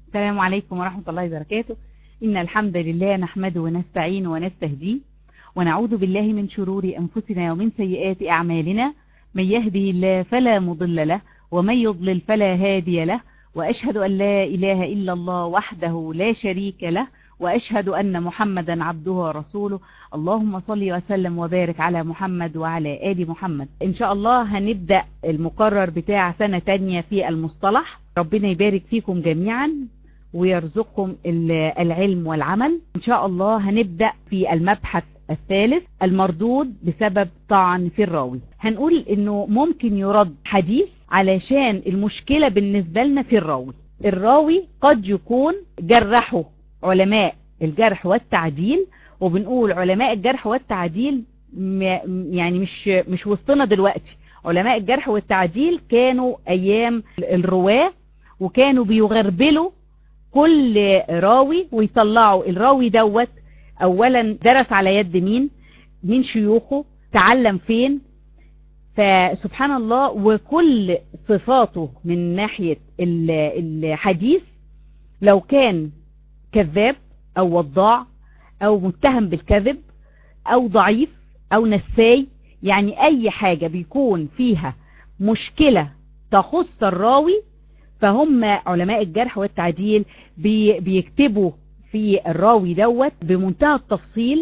السلام عليكم ورحمة الله وبركاته إن الحمد لله نحمده ونستعين ونستهديه ونعوذ بالله من شرور أنفسنا ومن سيئات أعمالنا من يهده الله فلا مضل له ومن يضلل فلا هادي له وأشهد أن لا إله إلا الله وحده لا شريك له وأشهد أن محمدا عبده ورسوله اللهم صل وسلم وبارك على محمد وعلى آل محمد إن شاء الله هنبدأ المقرر بتاع سنة تانية في المصطلح ربنا يبارك فيكم جميعا ويرزقكم العلم والعمل إن شاء الله هنبدأ في المبحث الثالث المردود بسبب طعن في الراوي هنقول انه ممكن يرد حديث علشان المشكلة بالنسبة لنا في الراوي الراوي قد يكون جرحه علماء الجرح والتعديل وبنقول علماء الجرح والتعديل يعني مش مش وسطنا دلوقتي علماء الجرح والتعديل كانوا ايام الرواه وكانوا بيغربلوا كل راوي ويطلعوا الراوي دوت اولا درس على يد مين مين شيوخه تعلم فين فسبحان الله وكل صفاته من ناحية الحديث لو كان كذاب او وضاع او متهم بالكذب او ضعيف او نساي يعني اي حاجة بيكون فيها مشكلة تخص الراوي فهم علماء الجرح والتعديل بي بيكتبوا في الراوي دوت بمنتهى التفصيل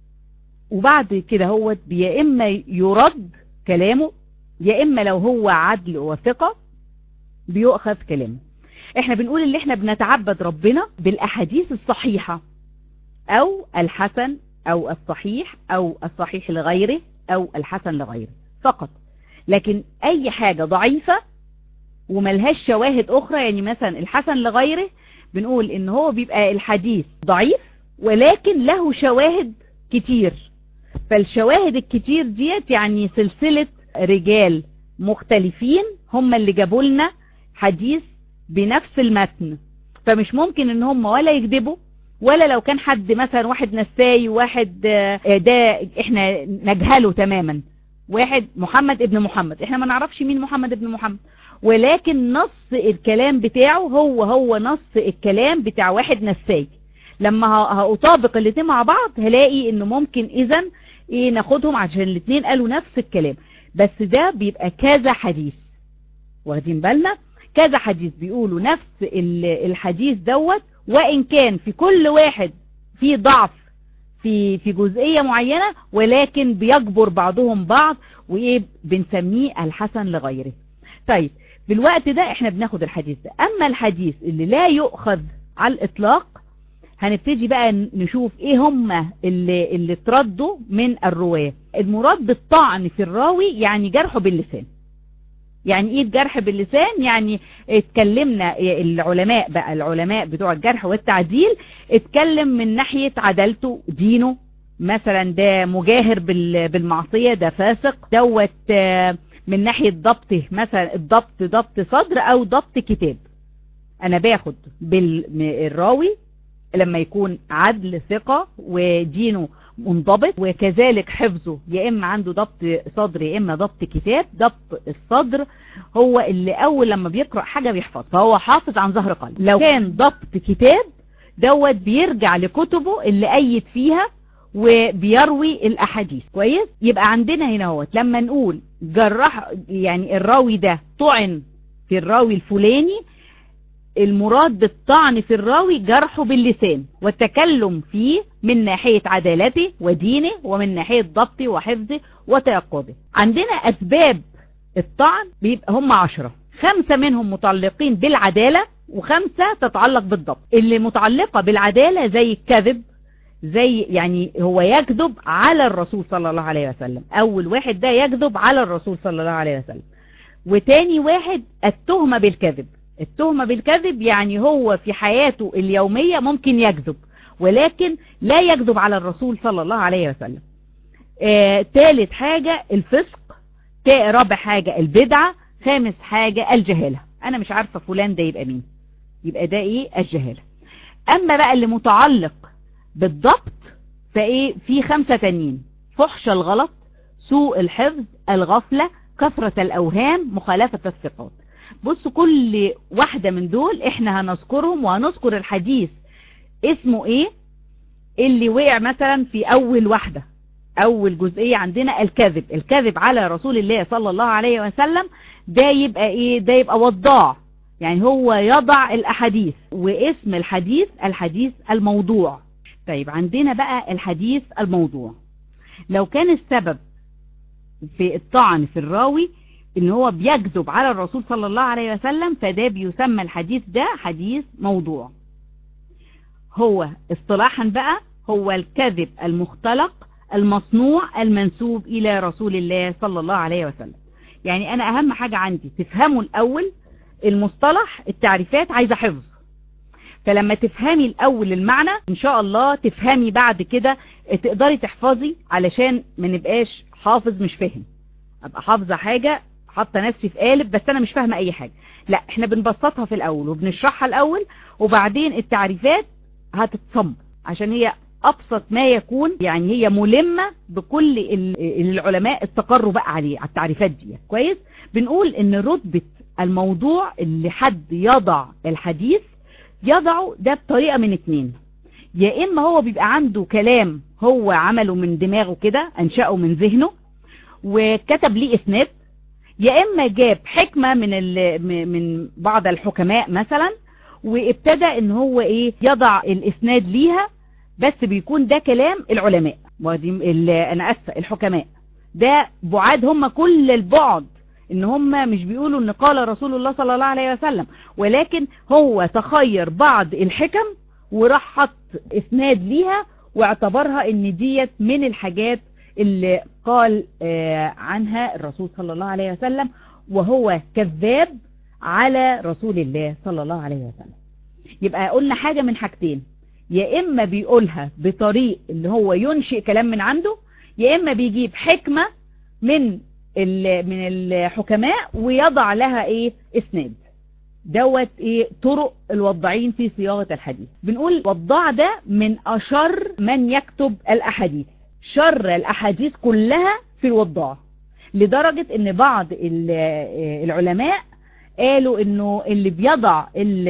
وبعد كده هو يا اما يرد كلامه يا اما لو هو عدل وثقة بيؤخذ كلامه احنا بنقول اللي احنا بنتعبد ربنا بالاحاديث الصحيحة او الحسن او الصحيح او الصحيح لغيره او الحسن لغيره فقط لكن اي حاجة ضعيفة وملهاش شواهد اخرى يعني مثلا الحسن لغيره بنقول ان هو بيبقى الحديث ضعيف ولكن له شواهد كتير فالشواهد الكتير ديت يعني سلسلة رجال مختلفين هم اللي جابوا لنا حديث بنفس المتن فمش ممكن ان هم ولا يكذبوا ولا لو كان حد مثلا واحد نساي واحد ده احنا نجهله تماما واحد محمد ابن محمد احنا ما نعرفش مين محمد ابن محمد ولكن نص الكلام بتاعه هو هو نص الكلام بتاع واحد نساي لما هأطابق الاتنين مع بعض هلاقي انه ممكن اذا ايه ناخدهم عشان الاتنين قالوا نفس الكلام بس ده بيبقى كذا حديث واخدين بالنا كذا حديث بيقولوا نفس الحديث دوت وان كان في كل واحد في ضعف في في جزئية معينة ولكن بيجبر بعضهم بعض وايه بنسميه الحسن لغيره طيب بالوقت ده احنا بناخد الحديث ده اما الحديث اللي لا يؤخذ على الاطلاق هنبتدي بقى نشوف ايه هم اللي, اللي تردوا من الرواة المراد بالطعن في الراوي يعني جرحه باللسان يعني ايه الجرح باللسان يعني اتكلمنا العلماء بقى العلماء بتوع الجرح والتعديل اتكلم من ناحية عدالته دينه مثلا ده مجاهر بالمعصية ده فاسق دوت من ناحية ضبطه مثلا الضبط ضبط صدر او ضبط كتاب انا باخد بالراوي لما يكون عدل ثقة ودينه منضبط وكذلك حفظه يا اما عنده ضبط صدر يا اما ضبط كتاب ضبط الصدر هو اللي اول لما بيقرأ حاجة بيحفظ فهو حافظ عن ظهر قلب لو كان ضبط كتاب دوت بيرجع لكتبه اللي ايد فيها وبيروي الاحاديث كويس يبقى عندنا هنا اهوت لما نقول جرح يعني الراوي ده طعن في الراوي الفلاني المراد بالطعن في الراوي جرحه باللسان والتكلم فيه من ناحية عدالته ودينه ومن ناحية ضبطه وحفظه وتيقظه عندنا أسباب الطعن بيبقى هم عشرة خمسة منهم متعلقين بالعدالة وخمسة تتعلق بالضبط اللي متعلقة بالعدالة زي الكذب زي يعني هو يكذب على الرسول صلى الله عليه وسلم أول واحد ده يكذب على الرسول صلى الله عليه وسلم وتاني واحد التهمة بالكذب التهمة بالكذب يعني هو في حياته اليومية ممكن يكذب ولكن لا يكذب على الرسول صلى الله عليه وسلم آه، ثالث حاجة الفسق رابع حاجة البدعة خامس حاجة الجهالة انا مش عارفة فلان ده يبقى مين يبقى ده ايه الجهالة اما بقى اللي متعلق بالضبط فايه في خمسة تانيين فحش الغلط سوء الحفظ الغفلة كثرة الاوهام مخالفة الثقات بص كل واحدة من دول احنا هنذكرهم وهنذكر الحديث اسمه ايه اللي وقع مثلا في اول واحدة اول جزئية عندنا الكذب الكذب على رسول الله صلى الله عليه وسلم ده يبقى ايه ده يبقى وضاع يعني هو يضع الاحاديث واسم الحديث الحديث الموضوع طيب عندنا بقى الحديث الموضوع لو كان السبب في الطعن في الراوي ان هو بيكذب على الرسول صلى الله عليه وسلم فده بيسمى الحديث ده حديث موضوع هو اصطلاحا بقى هو الكذب المختلق المصنوع المنسوب الى رسول الله صلى الله عليه وسلم يعني انا اهم حاجة عندي تفهموا الاول المصطلح التعريفات عايزة حفظ فلما تفهمي الاول المعنى ان شاء الله تفهمي بعد كده تقدري تحفظي علشان ما نبقاش حافظ مش فاهم ابقى حافظة حاجة حاطه نفسي في قالب بس انا مش فاهمه اي حاجة لا احنا بنبسطها في الاول وبنشرحها الاول وبعدين التعريفات هتتصم عشان هي ابسط ما يكون يعني هي ملمة بكل اللي العلماء استقروا بقى عليه على التعريفات دي كويس بنقول ان رتبة الموضوع اللي حد يضع الحديث يضعه ده بطريقة من اتنين يا اما هو بيبقى عنده كلام هو عمله من دماغه كده انشأه من ذهنه وكتب ليه اسناد يا اما جاب حكمة من من بعض الحكماء مثلا وابتدى ان هو ايه يضع الاسناد ليها بس بيكون ده كلام العلماء انا اسفة الحكماء ده بعاد هم كل البعد ان هم مش بيقولوا ان قال رسول الله صلى الله عليه وسلم ولكن هو تخير بعض الحكم وراح حط اسناد ليها واعتبرها ان ديت من الحاجات اللي قال عنها الرسول صلى الله عليه وسلم وهو كذاب على رسول الله صلى الله عليه وسلم يبقى قلنا حاجة من حاجتين يا اما بيقولها بطريق اللي هو ينشئ كلام من عنده يا اما بيجيب حكمة من من الحكماء ويضع لها ايه اسناد دوت ايه طرق الوضعين في صياغة الحديث بنقول وضع ده من اشر من يكتب الاحاديث شر الاحاديث كلها في الوضاع لدرجة ان بعض العلماء قالوا انه اللي بيضع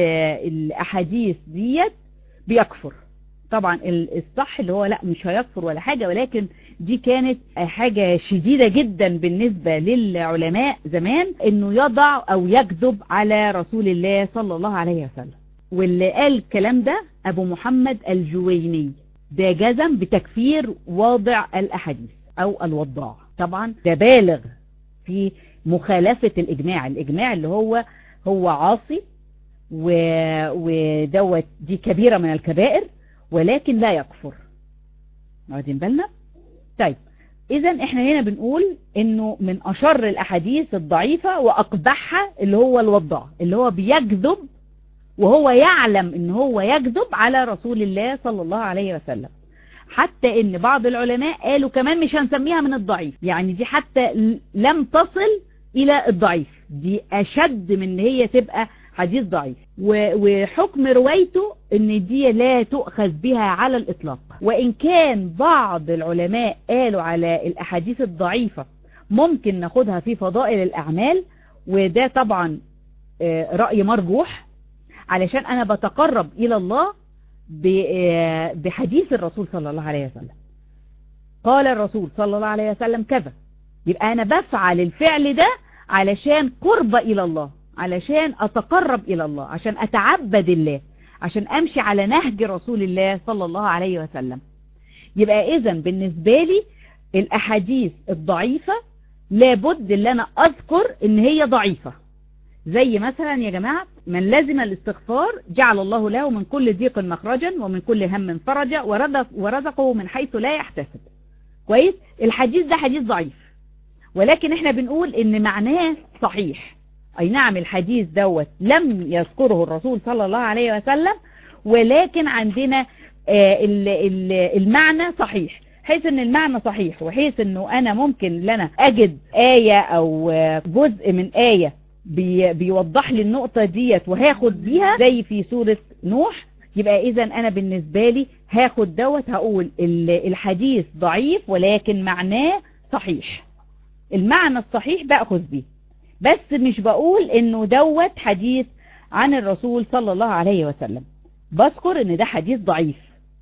الاحاديث ديت بيكفر طبعا الصح اللي هو لا مش هيكفر ولا حاجة ولكن دي كانت حاجة شديدة جدا بالنسبة للعلماء زمان انه يضع او يكذب على رسول الله صلى الله عليه وسلم واللي قال الكلام ده ابو محمد الجويني ده جزم بتكفير واضع الاحاديث او الوضاع طبعا ده بالغ في مخالفة الاجماع الاجماع اللي هو هو عاصي ودوت دي كبيرة من الكبائر ولكن لا يكفر واخدين بالنا طيب اذا احنا هنا بنقول انه من اشر الاحاديث الضعيفة واقبحها اللي هو الوضاع اللي هو بيكذب وهو يعلم ان هو يكذب على رسول الله صلى الله عليه وسلم حتى ان بعض العلماء قالوا كمان مش هنسميها من الضعيف يعني دي حتى لم تصل الى الضعيف دي اشد من ان هي تبقى حديث ضعيف وحكم روايته ان دي لا تؤخذ بها على الاطلاق وان كان بعض العلماء قالوا على الاحاديث الضعيفة ممكن ناخدها في فضائل الاعمال وده طبعا رأي مرجوح علشان انا بتقرب الى الله بحديث الرسول صلى الله عليه وسلم قال الرسول صلى الله عليه وسلم كذا يبقى انا بفعل الفعل ده علشان قرب الى الله علشان اتقرب الى الله عشان اتعبد الله عشان امشي على نهج رسول الله صلى الله عليه وسلم يبقى اذا بالنسبة لي الاحاديث الضعيفة لابد ان انا اذكر ان هي ضعيفة زي مثلا يا جماعة من لزم الاستغفار جعل الله له من كل ضيق مخرجا ومن كل هم فرجا ورزق ورزقه من حيث لا يحتسب كويس الحديث ده حديث ضعيف ولكن احنا بنقول ان معناه صحيح اي نعم الحديث دوت لم يذكره الرسول صلى الله عليه وسلم ولكن عندنا المعنى صحيح حيث ان المعنى صحيح وحيث انه انا ممكن لنا اجد آية او جزء من آية بي بيوضح لي النقطة ديت وهاخد بيها زي في سورة نوح يبقى اذا انا بالنسبة لي هاخد دوت هقول الحديث ضعيف ولكن معناه صحيح المعنى الصحيح باخذ بيه بس مش بقول انه دوت حديث عن الرسول صلى الله عليه وسلم بذكر ان ده حديث ضعيف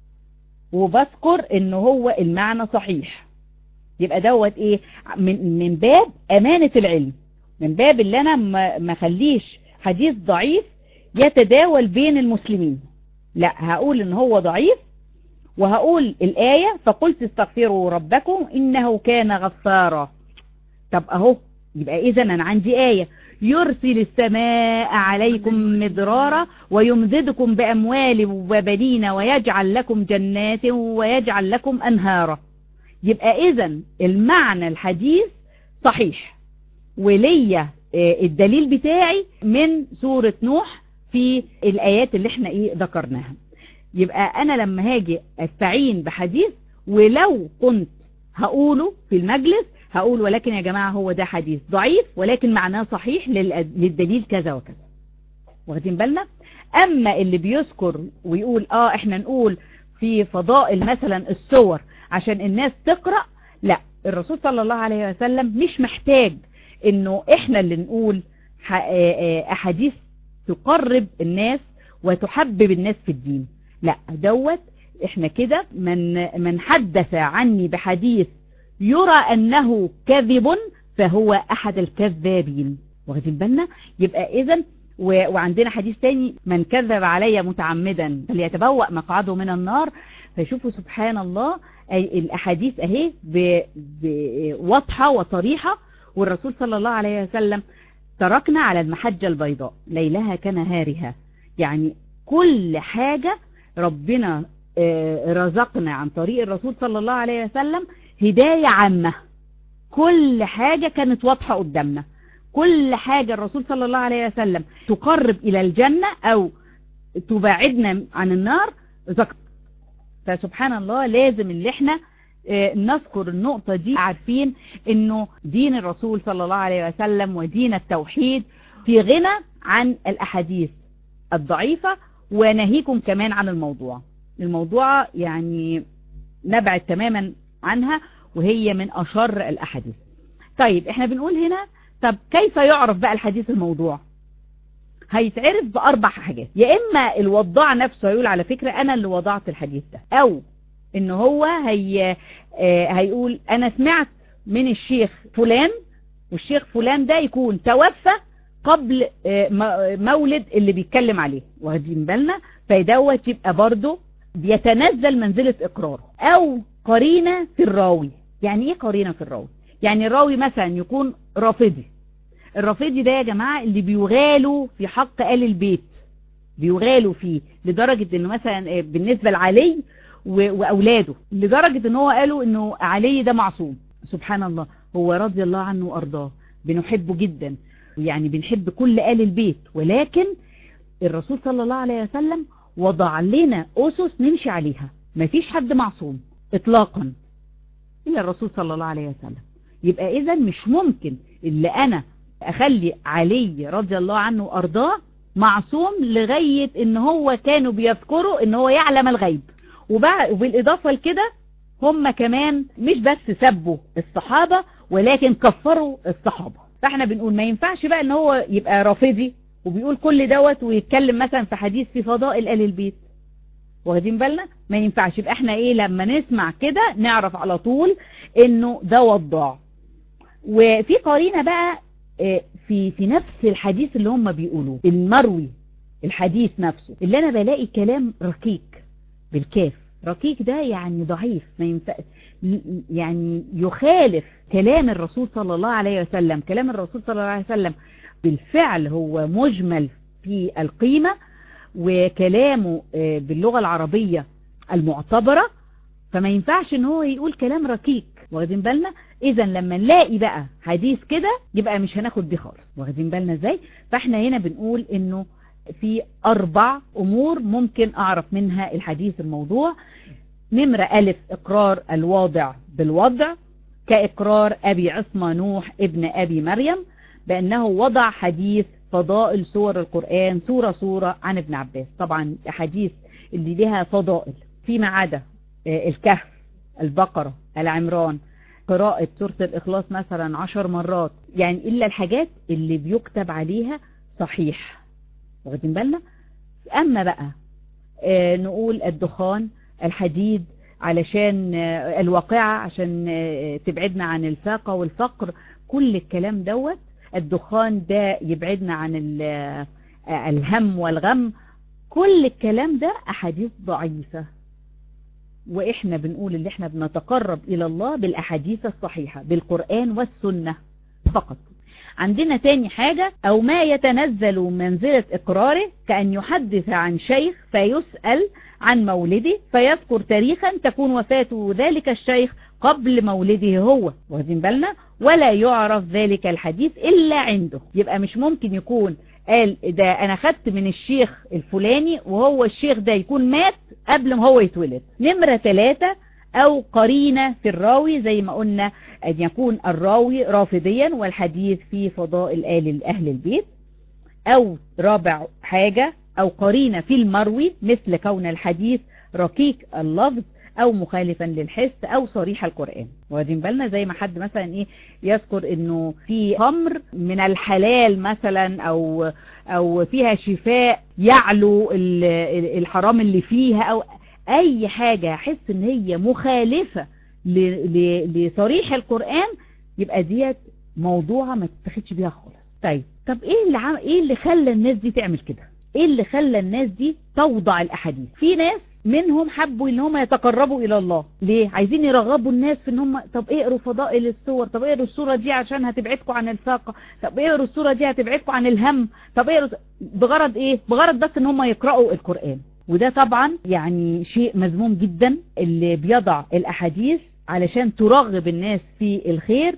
وبذكر ان هو المعنى صحيح يبقى دوت ايه من, من باب امانة العلم من باب اللي انا ما خليش حديث ضعيف يتداول بين المسلمين لا هقول ان هو ضعيف وهقول الآية فقلت استغفروا ربكم إنه كان غفارا طب أهو يبقى إذا أنا عندي آية يرسل السماء عليكم مدرارا ويمددكم بأموال وبنين ويجعل لكم جنات ويجعل لكم أنهارا يبقى إذا المعنى الحديث صحيح وليا الدليل بتاعي من سورة نوح في الآيات اللي احنا ايه ذكرناها يبقى انا لما هاجي استعين بحديث ولو كنت هقوله في المجلس هقول ولكن يا جماعة هو ده حديث ضعيف ولكن معناه صحيح للدليل كذا وكذا واخدين بالنا اما اللي بيذكر ويقول اه احنا نقول في فضائل مثلا الصور عشان الناس تقرأ لا الرسول صلى الله عليه وسلم مش محتاج انه احنا اللي نقول احاديث تقرب الناس وتحبب الناس في الدين لا دوت احنا كده من من حدث عني بحديث يرى انه كذب فهو احد الكذابين واخدين بالنا يبقى اذا وعندنا حديث تاني من كذب علي متعمدا فليتبوأ مقعده من النار فشوفوا سبحان الله الاحاديث اهي واضحة وصريحة والرسول صلى الله عليه وسلم تركنا على المحجة البيضاء ليلها كنهارها يعني كل حاجة ربنا رزقنا عن طريق الرسول صلى الله عليه وسلم هداية عامة كل حاجة كانت واضحة قدامنا كل حاجة الرسول صلى الله عليه وسلم تقرب إلى الجنة أو تبعدنا عن النار ذكر فسبحان الله لازم اللي احنا نذكر النقطة دي عارفين انه دين الرسول صلى الله عليه وسلم ودين التوحيد في غنى عن الاحاديث الضعيفة ونهيكم كمان عن الموضوع الموضوع يعني نبعد تماما عنها وهي من اشر الاحاديث طيب احنا بنقول هنا طب كيف يعرف بقى الحديث الموضوع هيتعرف باربع حاجات يا اما الوضاع نفسه هيقول على فكرة انا اللي وضعت الحديث ده او ان هو هي هيقول انا سمعت من الشيخ فلان والشيخ فلان ده يكون توفى قبل مولد اللي بيتكلم عليه واخدين بالنا فدوت يبقى برضه بيتنزل منزلة اقراره او قرينة في الراوي يعني ايه قرينة في الراوي يعني الراوي مثلا يكون رافضي الرافضي ده يا جماعة اللي بيغالوا في حق آل البيت بيغالوا فيه لدرجة انه مثلا بالنسبة لعلي واولاده لدرجة ان هو قالوا انه علي ده معصوم سبحان الله هو رضي الله عنه وارضاه بنحبه جدا يعني بنحب كل آل البيت ولكن الرسول صلى الله عليه وسلم وضع لنا أسس نمشي عليها مفيش حد معصوم اطلاقا إلا الرسول صلى الله عليه وسلم يبقى إذا مش ممكن اللي أنا أخلي علي رضي الله عنه وأرضاه معصوم لغاية ان هو كانوا بيذكروا ان هو يعلم الغيب وبالإضافة لكده هم كمان مش بس سبوا الصحابة ولكن كفروا الصحابة فاحنا بنقول ما ينفعش بقى ان هو يبقى رافضي وبيقول كل دوت ويتكلم مثلا في حديث في فضائل آل البيت واخدين بالنا ما ينفعش يبقى احنا ايه لما نسمع كده نعرف على طول انه ده وضاع وفي قرينة بقى في في نفس الحديث اللي هم بيقولوه المروي الحديث نفسه اللي انا بلاقي كلام ركيك بالكاف ركيك ده يعني ضعيف ما ينفع يعني يخالف كلام الرسول صلى الله عليه وسلم كلام الرسول صلى الله عليه وسلم بالفعل هو مجمل في القيمة وكلامه باللغة العربية المعتبرة فما ينفعش ان هو يقول كلام ركيك واخدين بالنا اذا لما نلاقي بقى حديث كده يبقى مش هناخد بيه خالص واخدين بالنا ازاي فاحنا هنا بنقول انه في اربع امور ممكن اعرف منها الحديث الموضوع نمرة الف اقرار الواضع بالوضع كاقرار ابي عصمة نوح ابن ابي مريم بانه وضع حديث فضائل سور القرآن سورة سورة عن ابن عباس طبعا حديث اللي لها فضائل فيما عدا الكهف البقرة العمران قراءة سورة الإخلاص مثلا عشر مرات يعني إلا الحاجات اللي بيكتب عليها صحيح واخدين بالنا أما بقى آه نقول الدخان الحديد علشان آه الواقعة عشان آه تبعدنا عن الفاقة والفقر كل الكلام دوت الدخان ده يبعدنا عن الهم والغم كل الكلام ده أحاديث ضعيفة وإحنا بنقول اللي إحنا بنتقرب إلى الله بالأحاديث الصحيحة بالقرآن والسنة فقط عندنا تاني حاجة أو ما يتنزل منزلة إقراره كأن يحدث عن شيخ فيسأل عن مولده فيذكر تاريخا تكون وفاة ذلك الشيخ قبل مولده هو واخدين بالنا ولا يعرف ذلك الحديث إلا عنده يبقى مش ممكن يكون قال ده أنا خدت من الشيخ الفلاني وهو الشيخ ده يكون مات قبل ما هو يتولد نمرة ثلاثة أو قرينة في الراوي زي ما قلنا أن يكون الراوي رافضيا والحديث في فضائل آل أهل البيت أو رابع حاجة أو قرينة في المروي مثل كون الحديث رقيق اللفظ او مخالفا للحس او صريح القرآن واخدين بالنا زي ما حد مثلا ايه يذكر انه في خمر من الحلال مثلا او او فيها شفاء يعلو الحرام اللي فيها او اي حاجة احس ان هي مخالفة لصريح القرآن يبقى ديت موضوعة ما تتخدش بيها خالص طيب طب ايه اللي عم ايه اللي خلى الناس دي تعمل كده ايه اللي خلى الناس دي توضع الاحاديث في ناس منهم حبوا ان هم يتقربوا الى الله ليه عايزين يرغبوا الناس في ان هم طب اقروا فضائل الصور طب اقروا الصورة دي عشان هتبعدكم عن الفاقة طب اقروا الصورة دي هتبعدكم عن الهم طب اقروا بغرض ايه بغرض بس ان هم يقرأوا القرآن وده طبعا يعني شيء مذموم جدا اللي بيضع الاحاديث علشان ترغب الناس في الخير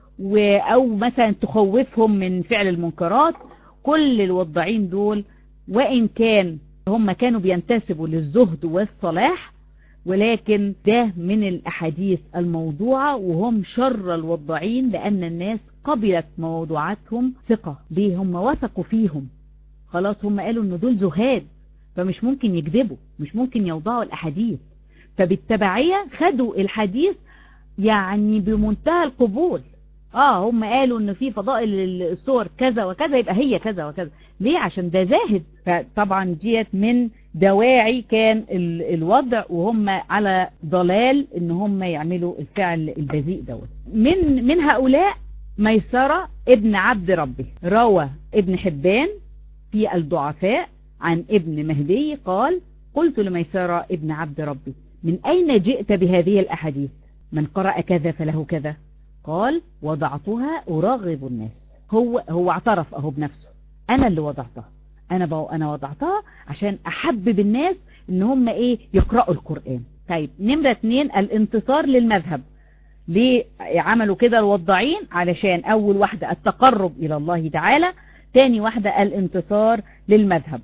او مثلا تخوفهم من فعل المنكرات كل الوضعين دول وان كان هم كانوا بينتسبوا للزهد والصلاح ولكن ده من الأحاديث الموضوعة وهم شر الوضعين لأن الناس قبلت موضوعاتهم ثقة ليه هم وثقوا فيهم خلاص هم قالوا ان دول زهاد فمش ممكن يكذبوا مش ممكن يوضعوا الأحاديث فبالتبعية خدوا الحديث يعني بمنتهى القبول اه هم قالوا ان في فضائل الصور كذا وكذا يبقى هي كذا وكذا ليه عشان ده زاهد فطبعا ديت من دواعي كان الوضع وهم على ضلال ان هم يعملوا الفعل البذيء دوت من من هؤلاء ميسرة ابن عبد ربه روى ابن حبان في الضعفاء عن ابن مهدي قال قلت لميسرة ابن عبد ربي من أين جئت بهذه الأحاديث من قرأ كذا فله كذا قال وضعتها أرغب الناس هو هو اعترف اهو بنفسه انا اللي وضعتها انا بقى انا وضعتها عشان احبب الناس ان هم ايه يقرأوا القرآن طيب نمرة اتنين الانتصار للمذهب ليه عملوا كده الوضعين علشان اول واحدة التقرب الى الله تعالى تاني واحدة الانتصار للمذهب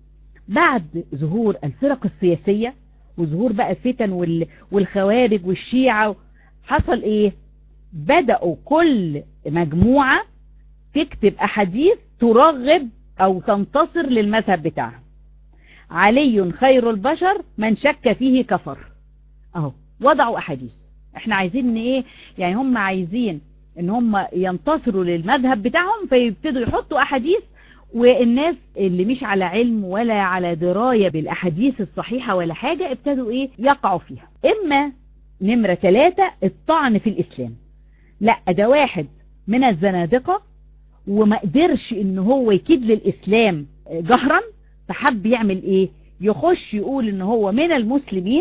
بعد ظهور الفرق السياسية وظهور بقى الفتن والخوارج والشيعة حصل ايه بدأوا كل مجموعة تكتب أحاديث ترغب أو تنتصر للمذهب بتاعها علي خير البشر من شك فيه كفر أهو وضعوا أحاديث احنا عايزين ان ايه يعني هم عايزين ان هم ينتصروا للمذهب بتاعهم فيبتدوا يحطوا أحاديث والناس اللي مش على علم ولا على دراية بالأحاديث الصحيحة ولا حاجة ابتدوا ايه يقعوا فيها اما نمرة ثلاثة الطعن في الإسلام لا ده واحد من الزنادقة وما قدرش ان هو يكيد للإسلام جهرا فحب يعمل ايه يخش يقول ان هو من المسلمين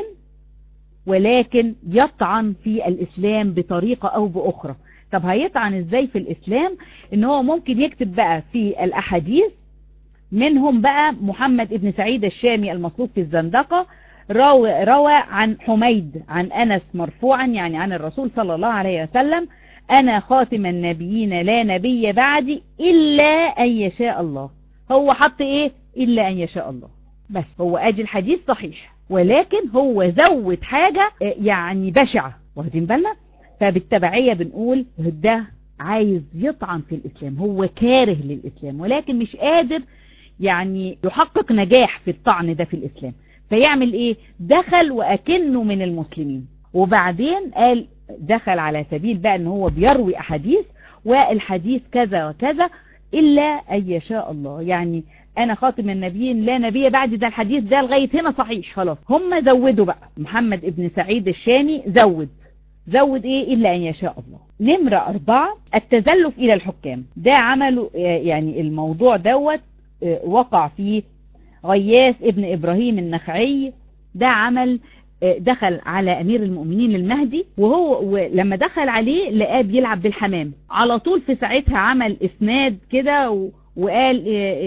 ولكن يطعن في الإسلام بطريقة او بأخرى طب هيطعن ازاي في الإسلام ان هو ممكن يكتب بقى في الأحاديث منهم بقى محمد ابن سعيد الشامي المصلوب في الزندقة روى, روى عن حميد عن أنس مرفوعا يعني عن الرسول صلى الله عليه وسلم أنا خاتم النبيين لا نبي بعدي إلا أن يشاء الله هو حط إيه إلا أن يشاء الله بس هو أجي الحديث صحيح ولكن هو زود حاجة يعني بشعة واخدين بالنا فبالتبعية بنقول ده عايز يطعن في الإسلام هو كاره للإسلام ولكن مش قادر يعني يحقق نجاح في الطعن ده في الإسلام فيعمل ايه دخل وأكنه من المسلمين وبعدين قال دخل على سبيل بقى ان هو بيروي احاديث والحديث كذا وكذا الا ان يشاء الله يعني انا خاتم النبيين لا نبي بعد ده الحديث ده لغاية هنا صحيح خلاص هم زودوا بقى محمد ابن سعيد الشامي زود زود ايه الا ان يشاء الله نمرة اربعة التزلف الى الحكام ده عملوا يعني الموضوع دوت وقع فيه غياث ابن ابراهيم النخعي ده عمل دخل على امير المؤمنين المهدي وهو لما دخل عليه لقاه بيلعب بالحمام على طول في ساعتها عمل اسناد كده وقال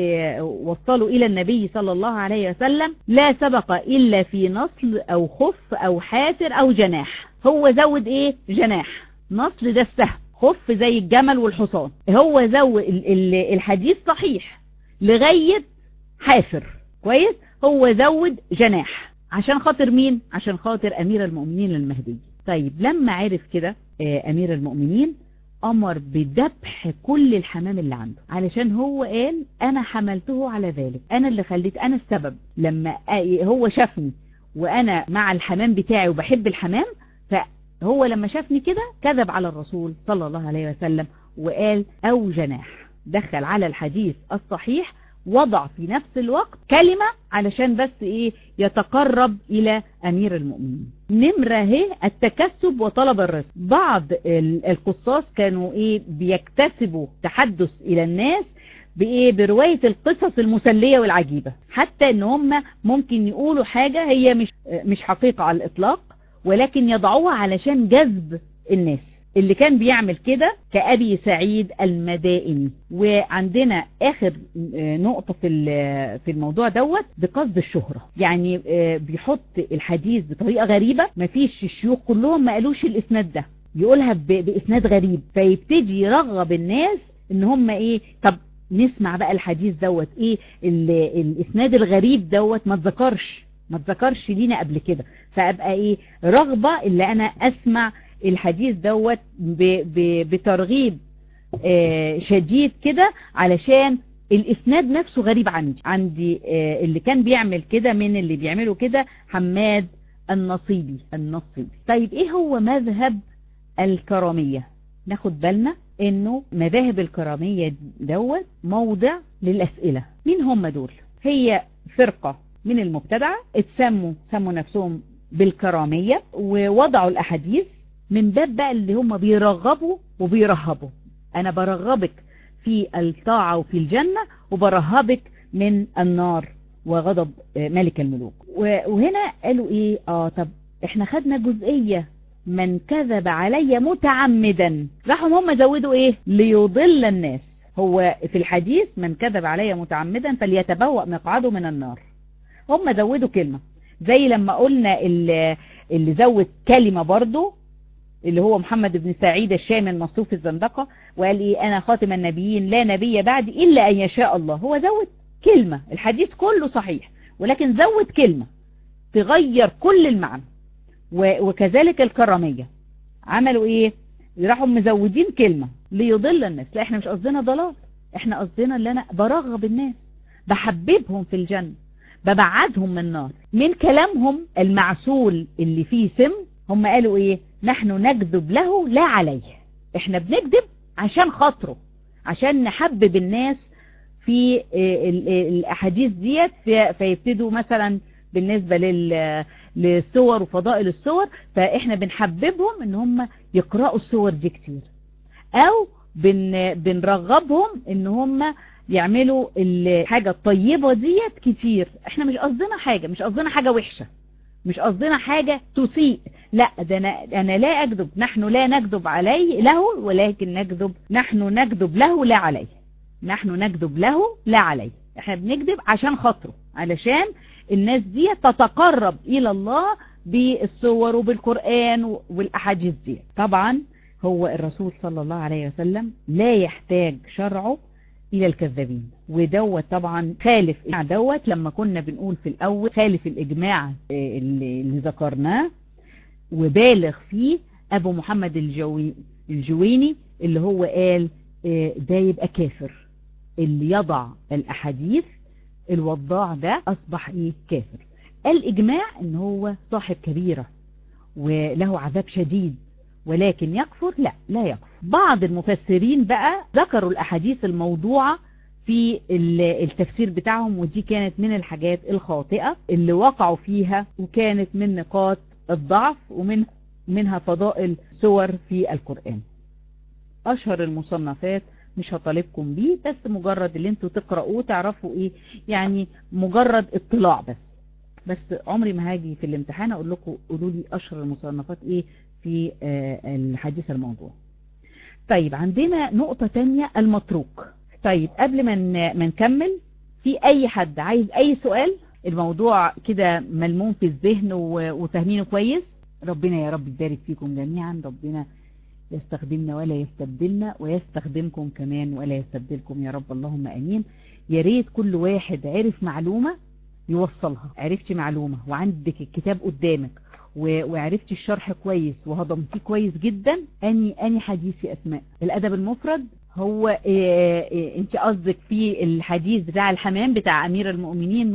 وصلوا الى النبي صلى الله عليه وسلم لا سبق الا في نصل او خف او حافر او جناح هو زود ايه جناح نصل ده السهم خف زي الجمل والحصان هو زود الحديث صحيح لغاية حافر كويس هو زود جناح عشان خاطر مين عشان خاطر امير المؤمنين المهدي طيب لما عرف كده امير المؤمنين امر بذبح كل الحمام اللي عنده علشان هو قال انا حملته على ذلك انا اللي خليت انا السبب لما هو شافني وانا مع الحمام بتاعي وبحب الحمام فهو لما شافني كده كذب على الرسول صلى الله عليه وسلم وقال او جناح دخل على الحديث الصحيح وضع في نفس الوقت كلمة علشان بس ايه يتقرب الى امير المؤمنين نمرة هي التكسب وطلب الرزق بعض القصاص كانوا ايه بيكتسبوا تحدث الى الناس بايه برواية القصص المسلية والعجيبة حتى ان هم ممكن يقولوا حاجة هي مش مش حقيقة على الاطلاق ولكن يضعوها علشان جذب الناس اللي كان بيعمل كده كأبي سعيد المدائني وعندنا آخر نقطة في في الموضوع دوت بقصد الشهرة يعني بيحط الحديث بطريقة غريبة مفيش الشيوخ كلهم ما قالوش الإسناد ده يقولها بإسناد غريب فيبتدي يرغب الناس ان هم ايه طب نسمع بقى الحديث دوت ايه الإسناد الغريب دوت ما تذكرش ما تذكرش لينا قبل كده فأبقى ايه رغبة اللي انا اسمع الحديث دوت بترغيب شديد كده علشان الاسناد نفسه غريب عندي عندي اللي كان بيعمل كده من اللي بيعملوا كده حماد النصيبي النصيبي طيب ايه هو مذهب الكرامية ناخد بالنا انه مذاهب الكرامية دوت موضع للاسئلة مين هم دول هي فرقة من المبتدعة اتسموا سموا نفسهم بالكرامية ووضعوا الاحاديث من باب بقى اللي هم بيرغبوا وبيرهبوا انا برغبك في الطاعة وفي الجنة وبرهبك من النار وغضب ملك الملوك وهنا قالوا ايه اه طب احنا خدنا جزئية من كذب علي متعمدا راحوا هم زودوا ايه ليضل الناس هو في الحديث من كذب علي متعمدا فليتبوأ مقعده من النار هم زودوا كلمة زي لما قلنا اللي, اللي زود كلمة برضو اللي هو محمد بن سعيد الشامي المصروف الزندقة وقال ايه انا خاتم النبيين لا نبي بعدي الا ان يشاء الله هو زود كلمة الحديث كله صحيح ولكن زود كلمة تغير كل المعنى وكذلك الكرامية عملوا ايه راحوا مزودين كلمة ليضل الناس لا احنا مش قصدنا ضلال احنا قصدنا اللي انا برغب الناس بحببهم في الجنة ببعدهم من النار من كلامهم المعسول اللي فيه سم هم قالوا ايه نحن نكذب له لا عليه احنا بنكذب عشان خاطره عشان نحبب الناس في الاحاديث ديت فيبتدوا مثلا بالنسبة للصور وفضائل الصور فاحنا بنحببهم ان هم يقرأوا الصور دي كتير او بن بنرغبهم ان هم يعملوا الحاجة الطيبة ديت كتير احنا مش قصدنا حاجة مش قصدنا حاجة وحشة مش قصدنا حاجة تسيء لا ده أنا, أنا لا أكذب نحن لا نكذب عليه له ولكن نكذب نحن نكذب له لا عليه نحن نكذب له لا عليه احنا بنكذب عشان خاطره علشان الناس دي تتقرب إلى الله بالصور وبالقرآن والأحاديث دي طبعا هو الرسول صلى الله عليه وسلم لا يحتاج شرعه إلى الكذابين ودوت طبعا خالف دوت لما كنا بنقول في الأول خالف الإجماع اللي, اللي ذكرناه وبالغ فيه أبو محمد الجوي الجويني اللي هو قال ده يبقى كافر اللي يضع الأحاديث الوضاع ده أصبح إيه كافر الإجماع إن هو صاحب كبيرة وله عذاب شديد ولكن يكفر لا لا يكفر بعض المفسرين بقى ذكروا الأحاديث الموضوعة في التفسير بتاعهم ودي كانت من الحاجات الخاطئة اللي وقعوا فيها وكانت من نقاط الضعف ومن منها فضائل سور في القرآن أشهر المصنفات مش هطالبكم بيه بس مجرد اللي انتوا تقرأوه تعرفوا ايه يعني مجرد اطلاع بس بس عمري ما هاجي في الامتحان اقول لكم قولوا لي اشهر المصنفات ايه في الحديث الموضوع طيب عندنا نقطة تانية المتروك طيب قبل ما نكمل في اي حد عايز اي سؤال الموضوع كده ملموم في الذهن وفاهمينه كويس ربنا يا رب يبارك فيكم جميعا ربنا يستخدمنا ولا يستبدلنا ويستخدمكم كمان ولا يستبدلكم يا رب اللهم امين يا ريت كل واحد عرف معلومة يوصلها عرفتي معلومة وعندك الكتاب قدامك وعرفتي الشرح كويس وهضمتيه كويس جدا اني اني حديثي اسماء الادب المفرد هو إيه إيه انت قصدك في الحديث بتاع الحمام بتاع امير المؤمنين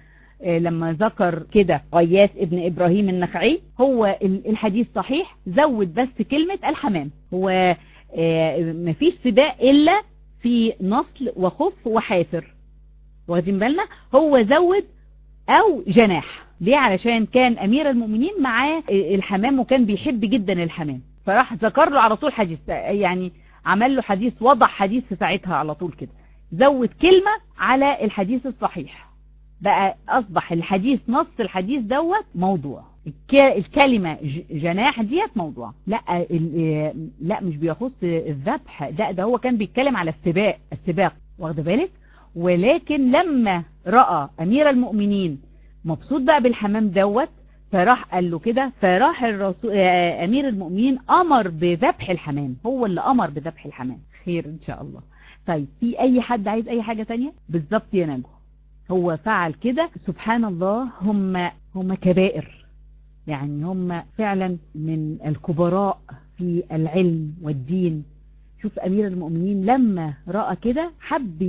ولما ذكر كده غياث ابن ابراهيم النخعي هو الحديث صحيح زود بس كلمة الحمام هو إيه مفيش سباق الا في نصل وخف وحافر واخدين بالنا هو زود او جناح ليه علشان كان امير المؤمنين معاه الحمام وكان بيحب جدا الحمام فراح ذكر له على طول حديث يعني عمل له حديث وضع حديث في ساعتها على طول كده زود كلمة على الحديث الصحيح بقى اصبح الحديث نص الحديث دوت موضوع الكلمة جناح ديت موضوع لا لا مش بيخص الذبح لا ده هو كان بيتكلم على السباق السباق واخد بالك ولكن لما رأى امير المؤمنين مبسوط بقى بالحمام دوت فراح قال له كده فراح الرسول امير المؤمنين امر بذبح الحمام هو اللي امر بذبح الحمام خير ان شاء الله طيب في اي حد عايز اي حاجة تانية بالظبط يا نجو هو فعل كده سبحان الله هم هم كبائر يعني هم فعلا من الكبراء في العلم والدين شوف امير المؤمنين لما رأى كده حب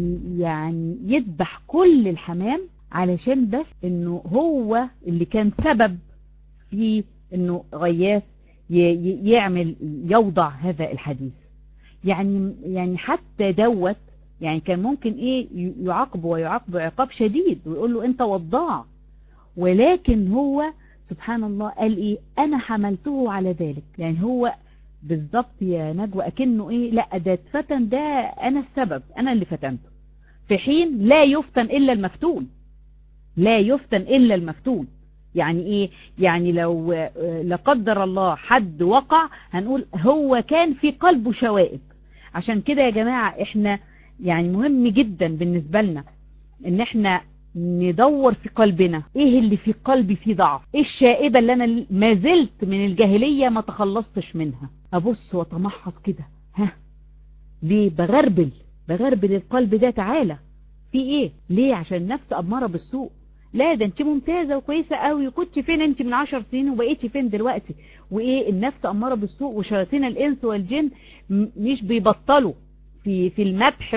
يعني يذبح كل الحمام علشان بس انه هو اللي كان سبب في انه غياث يعمل يوضع هذا الحديث يعني يعني حتى دوت يعني كان ممكن ايه يعاقبه ويعاقبه عقاب شديد ويقول له انت وضاع ولكن هو سبحان الله قال ايه انا حملته على ذلك يعني هو بالظبط يا نجوى اكنه ايه لا ده اتفتن ده انا السبب انا اللي فتنته في حين لا يفتن الا المفتون لا يفتن إلا المفتون يعني إيه يعني لو لقدر الله حد وقع هنقول هو كان في قلبه شوائب عشان كده يا جماعة احنا يعني مهم جدا بالنسبة لنا ان احنا ندور في قلبنا ايه اللي في قلبي فيه ضعف ايه الشائبة اللي انا ما زلت من الجاهلية ما تخلصتش منها ابص واتمحص كده ها ليه بغربل بغربل القلب ده تعالى في ايه ليه عشان النفس اماره بالسوء لا ده انت ممتازة وكويسة قوي كنت فين انت من عشر سنين وبقيتي فين دلوقتي وايه النفس اماره بالسوء وشياطين الانس والجن مش بيبطلوا في في المدح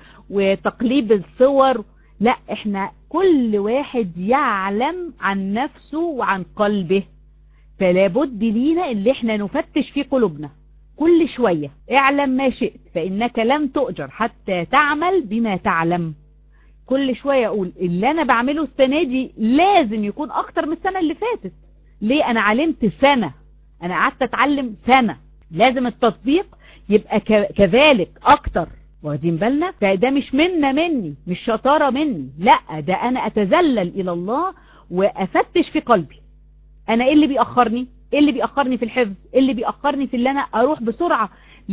وتقليب الصور لا احنا كل واحد يعلم عن نفسه وعن قلبه فلا بد لينا اللي احنا نفتش في قلوبنا كل شوية اعلم ما شئت فإنك لم تؤجر حتى تعمل بما تعلم كل شوية اقول اللي انا بعمله السنة دي لازم يكون اكتر من السنة اللي فاتت ليه انا علمت سنة انا قعدت اتعلم سنة لازم التطبيق يبقى كذلك اكتر واخدين بالنا فده مش منا مني مش شطارة مني لا ده انا اتذلل الى الله وافتش في قلبي انا ايه اللي بيأخرني ايه اللي بيأخرني في الحفظ ايه اللي بيأخرني في اللي انا اروح بسرعة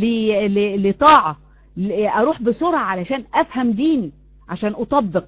لطاعة اروح بسرعة علشان افهم ديني عشان اطبق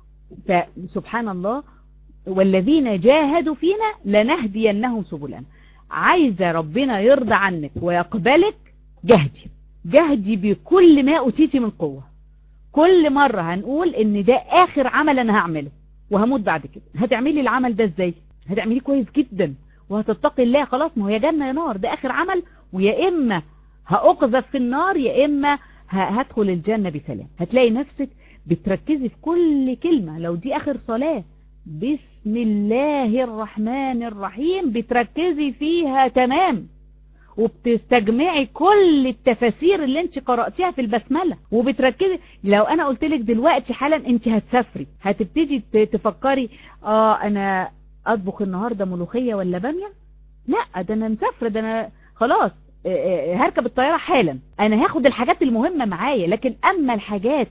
فسبحان الله والذين جاهدوا فينا لنهدينهم سبلنا عايزة ربنا يرضى عنك ويقبلك جهدي جهدي بكل ما أتيتي من قوة كل مرة هنقول ان ده اخر عمل انا هعمله وهموت بعد كده هتعملي العمل ده ازاي هتعمليه كويس جدا وهتتقي الله خلاص ما هو يا جنة يا نار ده اخر عمل ويا اما هأقذف في النار يا اما هدخل الجنة بسلام هتلاقي نفسك بتركزي في كل كلمة لو دي اخر صلاة بسم الله الرحمن الرحيم بتركزي فيها تمام وبتستجمعي كل التفاسير اللي انت قرأتيها في البسملة وبتركزي لو انا قلت لك دلوقتي حالا انت هتسافري هتبتدي تفكري اه انا اطبخ النهاردة ملوخية ولا بامية لا ده انا مسافرة ده انا خلاص هركب الطيارة حالا انا هاخد الحاجات المهمة معايا لكن اما الحاجات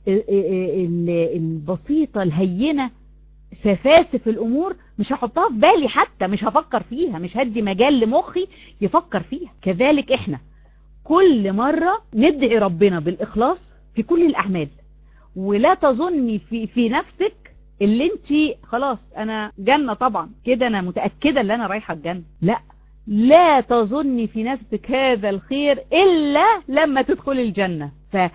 البسيطة الهينة سفاسف الامور مش هحطها في بالي حتى مش هفكر فيها مش هدي مجال لمخي يفكر فيها كذلك احنا كل مرة ندعي ربنا بالاخلاص في كل الاعمال ولا تظني في, في نفسك اللي انت خلاص انا جنة طبعا كده انا متأكدة ان انا رايحة الجنة لا لا تظني في نفسك هذا الخير الا لما تدخل الجنة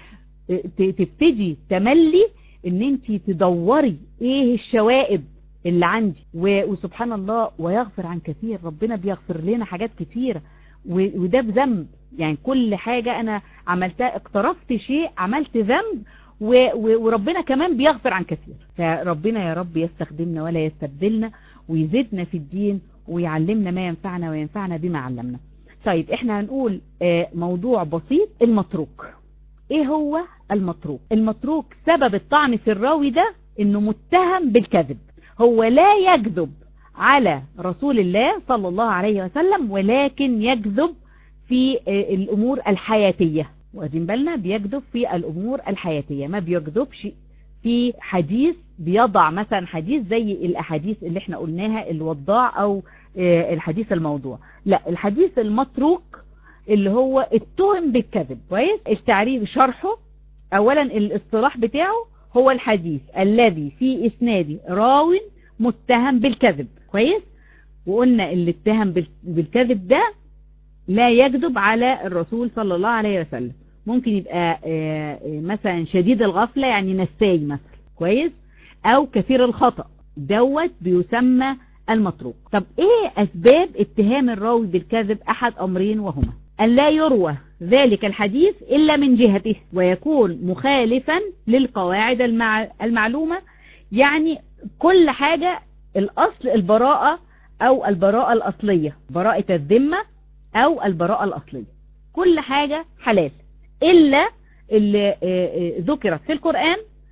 فتبتدي تملي ان انت تدوري ايه الشوائب اللي عندي وسبحان الله ويغفر عن كثير ربنا بيغفر لنا حاجات كتيرة وده بذنب يعني كل حاجة انا عملتها اقترفت شيء عملت ذنب وربنا كمان بيغفر عن كثير فربنا يا رب يستخدمنا ولا يستبدلنا ويزيدنا في الدين ويعلمنا ما ينفعنا وينفعنا بما علمنا طيب احنا هنقول موضوع بسيط المتروك ايه هو المتروك المتروك سبب الطعن في الراوي ده انه متهم بالكذب هو لا يكذب على رسول الله صلى الله عليه وسلم ولكن يكذب في الامور الحياتية واخدين بالنا بيكذب في الامور الحياتية ما بيكذبش في حديث بيضع مثلا حديث زي الاحاديث اللي احنا قلناها الوضاع او الحديث الموضوع لا الحديث المتروك اللي هو اتهم بالكذب كويس التعريف شرحه اولا الاصطلاح بتاعه هو الحديث الذي في اسناده راو متهم بالكذب كويس وقلنا اللي اتهم بالكذب ده لا يكذب على الرسول صلى الله عليه وسلم ممكن يبقى مثلا شديد الغفلة يعني نساي مثلا كويس او كثير الخطأ دوت بيسمى المتروك طب ايه اسباب اتهام الراوي بالكذب احد امرين وهما أن لا يروى ذلك الحديث إلا من جهته ويكون مخالفا للقواعد المع... المعلومة يعني كل حاجة الأصل البراءة أو البراءة الأصلية براءة الذمة أو البراءة الأصلية كل حاجة حلال إلا اللي ذكرت في القرآن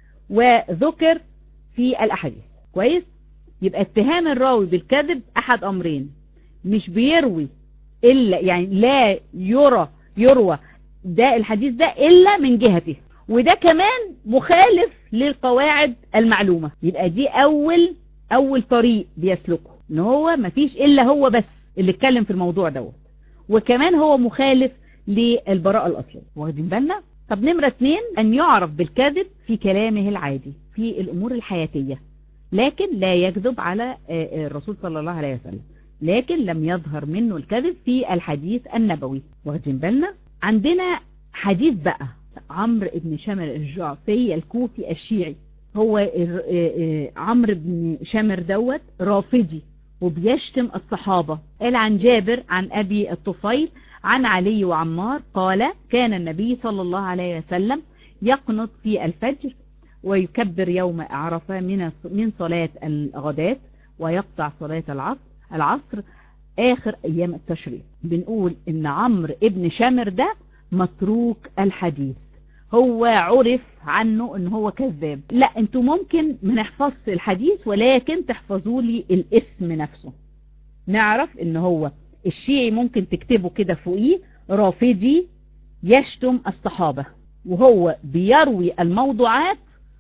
وذكر في الأحاديث كويس يبقى اتهام الراوي بالكذب أحد أمرين مش بيروي إلا يعني لا يرى يروى ده الحديث ده إلا من جهته وده كمان مخالف للقواعد المعلومة يبقى دي أول أول طريق بيسلكه ان هو مفيش إلا هو بس اللي اتكلم في الموضوع دوت وكمان هو مخالف للبراءة الأصلية واخدين بالنا طب نمرة اتنين أن يعرف بالكذب في كلامه العادي في الأمور الحياتية لكن لا يكذب على الرسول صلى الله عليه وسلم لكن لم يظهر منه الكذب في الحديث النبوي واخدين بالنا عندنا حديث بقى عمرو بن شمر الجعفي الكوفي الشيعي هو عمرو بن شمر دوت رافضي وبيشتم الصحابة قال عن جابر عن أبي الطفيل عن علي وعمار قال كان النبي صلى الله عليه وسلم يقنط في الفجر ويكبر يوم عرفة من من صلاة الغداة ويقطع صلاة العصر العصر آخر أيام التشريق بنقول إن عمرو ابن شامر ده متروك الحديث هو عرف عنه ان هو كذاب لا انتوا ممكن ما نحفظش الحديث ولكن تحفظوا لي الاسم نفسه نعرف ان هو الشيعي ممكن تكتبه كده فوقيه رافضي يشتم الصحابة وهو بيروي الموضوعات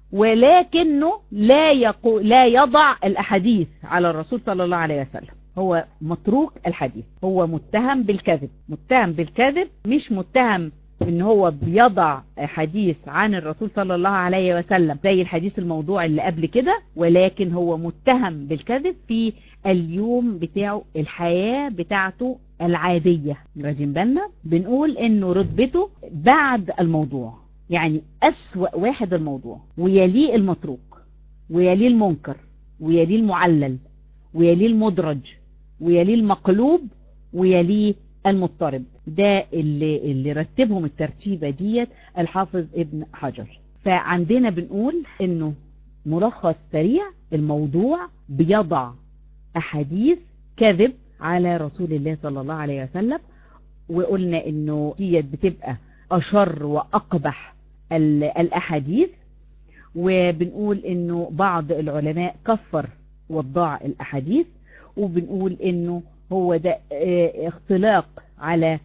ولكنه لا يقو لا يضع الاحاديث على الرسول صلى الله عليه وسلم هو متروك الحديث هو متهم بالكذب متهم بالكذب مش متهم ان هو بيضع حديث عن الرسول صلى الله عليه وسلم زي الحديث الموضوع اللي قبل كده ولكن هو متهم بالكذب في اليوم بتاعه الحياة بتاعته العادية راجين بالنا بنقول انه رتبته بعد الموضوع يعني اسوأ واحد الموضوع ويليه المتروك ويليه المنكر ويليه المعلل ويليه المدرج ويليه المقلوب ويليه المضطرب ده اللي, اللي رتبهم الترتيبة ديت الحافظ ابن حجر فعندنا بنقول انه ملخص سريع الموضوع بيضع احاديث كذب على رسول الله صلى الله عليه وسلم وقلنا انه ديت بتبقى اشر واقبح الاحاديث وبنقول انه بعض العلماء كفر وضاع الاحاديث وبنقول انه هو ده اختلاق على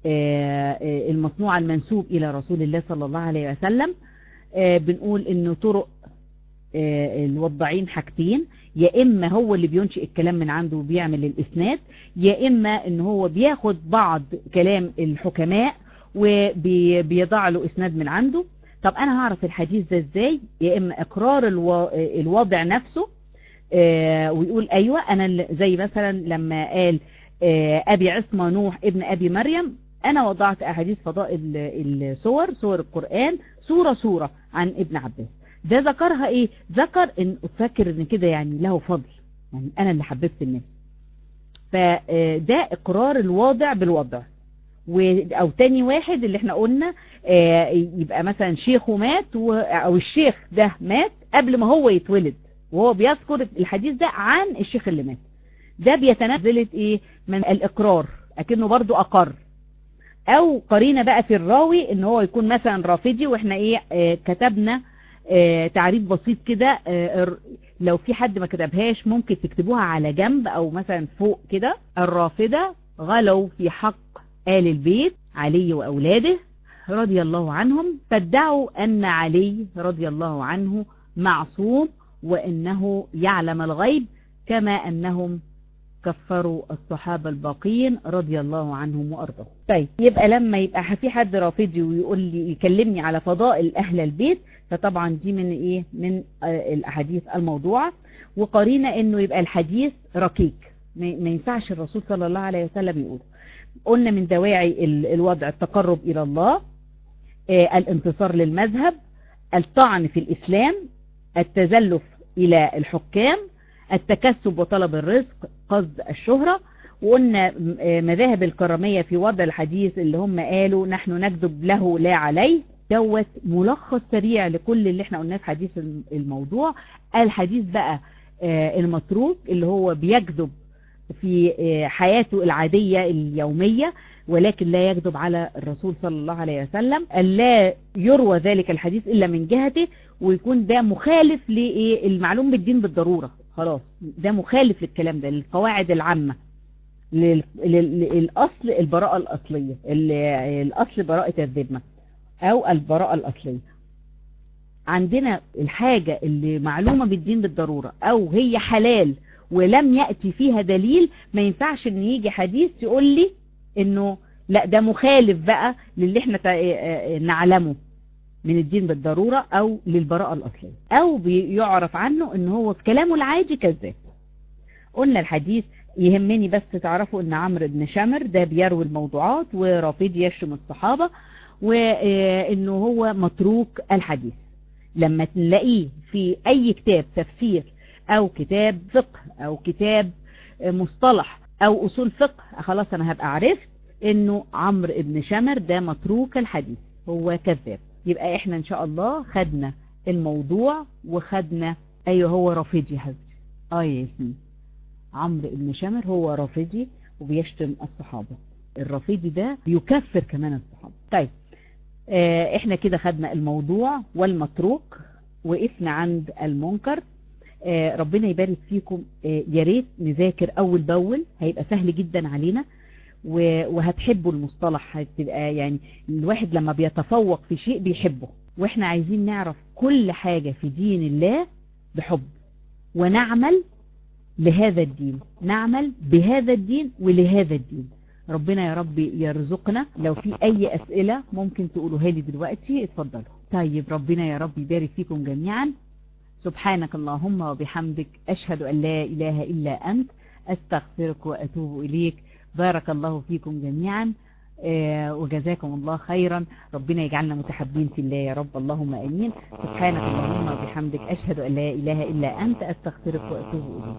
المصنوع المنسوب الى رسول الله صلى الله عليه وسلم بنقول انه طرق الوضعين حاجتين يا اما هو اللي بينشئ الكلام من عنده وبيعمل الاسناد يا اما ان هو بياخد بعض كلام الحكماء وبيضع له اسناد من عنده طب انا هعرف الحديث ده ازاي يا اما اقرار الو... الوضع نفسه آه ويقول ايوه انا زي مثلا لما قال آه ابي عصمة نوح ابن ابي مريم انا وضعت احاديث فضائل السور سور القرآن سورة سورة عن ابن عباس ده ذكرها ايه ذكر ان اتفكر ان كده يعني له فضل يعني انا اللي حببت الناس فده اقرار الواضع بالوضع او تاني واحد اللي احنا قلنا يبقى مثلا شيخه مات او الشيخ ده مات قبل ما هو يتولد وهو بيذكر الحديث ده عن الشيخ اللي مات ده بيتنزلت ايه من الاقرار اكنه برضو اقر او قرينه بقى في الراوي ان هو يكون مثلا رافضي واحنا ايه اه كتبنا اه تعريف بسيط كده اه لو في حد ما كتبهاش ممكن تكتبوها على جنب او مثلا فوق كده الرافضة غلوا في حق آل البيت علي وأولاده رضي الله عنهم فادعوا أن علي رضي الله عنه معصوم وأنه يعلم الغيب كما أنهم كفروا الصحابة الباقين رضي الله عنهم وأرضهم طيب يبقى لما يبقى في حد رافضي ويقول لي يكلمني على فضائل أهل البيت فطبعا دي من إيه من الأحاديث الموضوعة وقرينا أنه يبقى الحديث ركيك ما ينفعش الرسول صلى الله عليه وسلم يقول قلنا من دواعي الوضع التقرب إلى الله الانتصار للمذهب الطعن في الإسلام التزلف إلى الحكام التكسب وطلب الرزق قصد الشهرة وقلنا مذاهب الكرامية في وضع الحديث اللي هم قالوا نحن نكذب له لا عليه دوت ملخص سريع لكل اللي احنا قلناه في حديث الموضوع الحديث بقى المتروك اللي هو بيكذب في حياته العادية اليومية ولكن لا يكذب على الرسول صلى الله عليه وسلم لا يروى ذلك الحديث إلا من جهته ويكون ده مخالف للمعلوم بالدين بالضرورة خلاص ده مخالف للكلام ده للقواعد العامة للأصل البراءة الأصلية الأصل براءة الذمة أو البراءة الأصلية عندنا الحاجة اللي معلومة بالدين بالضرورة أو هي حلال ولم يأتي فيها دليل ما ينفعش ان يجي حديث يقول لي انه لا ده مخالف بقى للي احنا نعلمه من الدين بالضرورة او للبراءة الاصلية او بيعرف عنه ان هو في كلامه العادي كذاب قلنا الحديث يهمني بس تعرفوا ان عمرو بن شمر ده بيروي الموضوعات ورافض يشتم الصحابة وانه هو متروك الحديث لما تلاقيه في اي كتاب تفسير او كتاب فقه او كتاب مصطلح او اصول فقه خلاص انا هبقى عرفت انه عمرو ابن شمر ده متروك الحديث هو كذاب يبقى احنا ان شاء الله خدنا الموضوع وخدنا ايوه هو رافضي حبيبي اه يا ياسمين عمرو ابن شمر هو رافضي وبيشتم الصحابة الرافضي ده بيكفر كمان الصحابة طيب اه احنا كده خدنا الموضوع والمتروك وقفنا عند المنكر آه ربنا يبارك فيكم آه يا ريت نذاكر اول باول هيبقى سهل جدا علينا وهتحبوا المصطلح هتبقى يعني الواحد لما بيتفوق في شيء بيحبه واحنا عايزين نعرف كل حاجة في دين الله بحب ونعمل لهذا الدين نعمل بهذا الدين ولهذا الدين ربنا يا رب يرزقنا لو في اي اسئلة ممكن تقولوها لي دلوقتي اتفضلوا طيب ربنا يا رب يبارك فيكم جميعا سبحانك اللهم وبحمدك أشهد أن لا إله إلا أنت أستغفرك وأتوب إليك بارك الله فيكم جميعا وجزاكم الله خيرا ربنا يجعلنا متحبين في الله يا رب اللهم أمين سبحانك اللهم وبحمدك أشهد أن لا إله إلا أنت أستغفرك وأتوب إليك